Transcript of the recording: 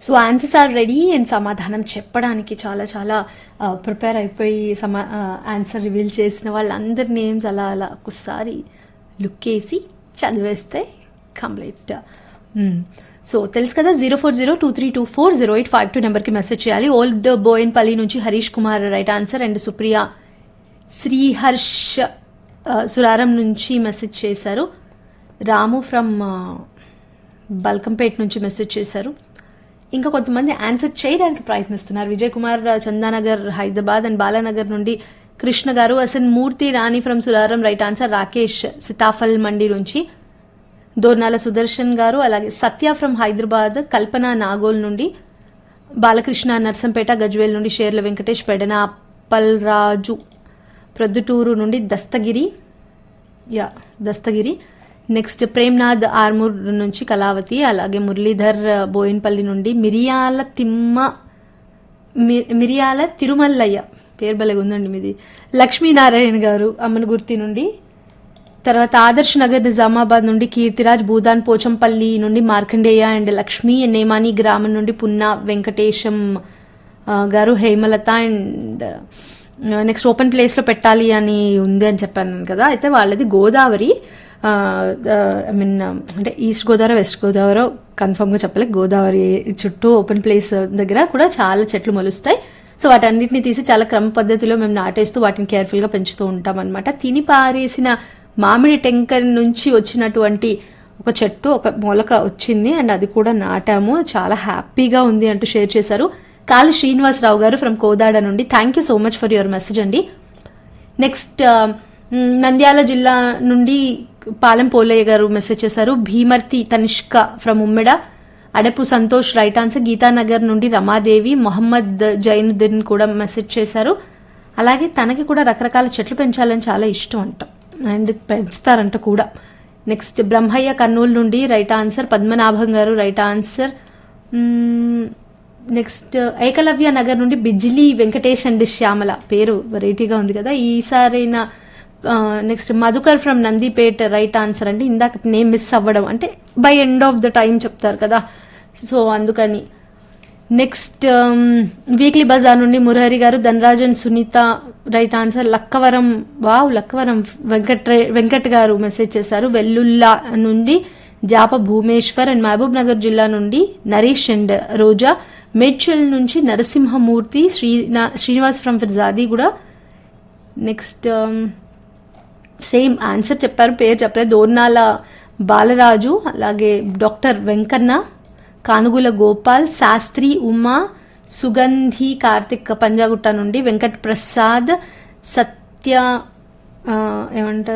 so answers are ready and సమాధానం చెప్పడానికి చాలా చాలా ప్రిపేర్ అయిపోయి సమా ఆన్సర్ రివీల్ చేసిన వాళ్ళందరి నేమ్స్ అలా అలా ఒకసారి లుక్ వేసి చదివేస్తే కంప్లీట్ సో తెలుసు కదా zero four zero two three two four zero eight five two నెంబర్కి మెసేజ్ చేయాలి ఓల్డ్ బోయిన్పల్లి నుంచి Harish Kumar right answer and Supriya Sriharsh ఆ, సురారం నుంచి మెసేజ్ చేశారు రాము ఫ్రమ్ బల్కంపేట్ నుంచి మెసేజ్ చేశారు ఇంకా కొంతమంది ఆన్సర్ చేయడానికి ప్రయత్నిస్తున్నారు విజయ్ కుమార్ చందానగర్ హైదరాబాద్ అండ్ బాలానగర్ నుండి కృష్ణ గారు అసలు Murthy Rani from Suraram right answer Rakesh Sitaphal Mandi నుంచి దోర్నాల సుదర్శన్ గారు అలాగే సత్య ఫ్రమ్ హైదరాబాద్ కల్పన నాగోల్ నుండి బాలకృష్ణ నర్సంపేట గజ్వేల్ నుండి షేర్ల వెంకటేష్ పెడన అప్పల్రాజు ప్రొద్దుటూరు నుండి దస్తగిరి యా దస్తగిరి నెక్స్ట్ ప్రేమ్నాథ్ ఆర్మూర్ నుంచి కళావతి అలాగే మురళీధర్ బోయిన్పల్లి నుండి మిరియాల తిమ్మ మి- మిరియాల తిరుమల్లయ్య పేరు భలే ఉందండి మీది లక్ష్మీనారాయణ గారు అమ్మనగుర్తి నుండి తర్వాత ఆదర్శ్ నగర్ నిజామాబాద్ నుండి కీర్తిరాజ్ భూదాన్ పోచంపల్లి నుండి మార్కండేయ అండ్ లక్ష్మి నేమాని గ్రామం నుండి పున్నా వెంకటేశం ఆ, గారు హేమలత అండ్ నెక్స్ట్ ఓపెన్ ప్లేస్లో పెట్టాలి అని ఉంది అని చెప్పాను కదా అయితే వాళ్ళది గోదావరి ఐ మీన్ అంటే ఈస్ట్ గోదావరి వెస్ట్ గోదావరి కన్ఫర్మ్గా చెప్పలే గోదావరి చుట్టూ ఓపెన్ ప్లేస్ దగ్గర కూడా చాలా చెట్లు మొలుస్తాయి సో వాటన్నిటిని తీసి చాలా క్రమ పద్ధతిలో మేము నాటేస్తూ వాటిని కేర్ఫుల్గా పెంచుతూ ఉంటాం అనమాట తిని పారేసిన మామిడి టెంకర్ నుంచి వచ్చినటువంటి ఒక చెట్టు ఒక మొలక వచ్చింది అండ్ అది కూడా నాటాము చాలా హ్యాపీగా ఉంది అంటూ షేర్ చేశారు కాళీ శ్రీనివాసరావు గారు ఫ్రమ్ కోదాడ నుండి thank you so much for your message అండి నెక్స్ట్ మ్, నంద్యాల జిల్లా నుండి పాలెం పోలయ్య గారు మెసేజ్ చేశారు Bhimarthi Tanishka from Ummeda Adapu Santosh right answer Geetanagar నుండి రమాదేవి మొహమ్మద్ జైనుద్దీన్ కూడా మెసేజ్ చేశారు అలాగే తనకి కూడా రకరకాల చెట్లు పెంచాలని చాలా ఇష్టం అంట అండ్ పెంచుతారంట కూడా నెక్స్ట్ బ్రహ్మయ్య కర్నూలు నుండి రైట్ ఆన్సర్ పద్మనాభం గారు right answer next Ekalavya Nagar నుండి బిజ్లీ వెంకటేష్ అండ్ శ్యామల పేరు వెరైటీగా ఉంది కదా ఈసారైనా next Madhukar from Nandipet right answer అంటే ఇందాక నేమ్ మిస్ అవ్వడం అంటే by end of the time చెప్తారు కదా సో అందుకని నెక్స్ట్ వీక్లీ బజార్ నుండి మురహరి గారు Dhanarajan Sunitha right answer Lakkavaram wow Lakkavaram Venkat Venkat గారు మెసేజ్ చేశారు వెల్లుల్లా నుండి జాప భూమేశ్వర్ అండ్ మహబూబ్ నగర్ జిల్లా నుండి నరేష్ అండ్ రోజా మేడ్చల్ నుంచి నరసింహమూర్తి శ్రీనా శ్రీనివాస్ ఫ్రమ్ ఫిర్జాది కూడా నెక్స్ట్ సేమ్ ఆన్సర్ చెప్పారు పేరు చెప్పలేదు దోర్నాల బాలరాజు అలాగే డాక్టర్ వెంకన్న కానుగుల గోపాల్ శాస్త్రి ఉమా సుగంధి కార్తిక్ పంజాగుట్ట నుండి వెంకట్ ప్రసాద్ సత్య ఆ, ఏమంటారు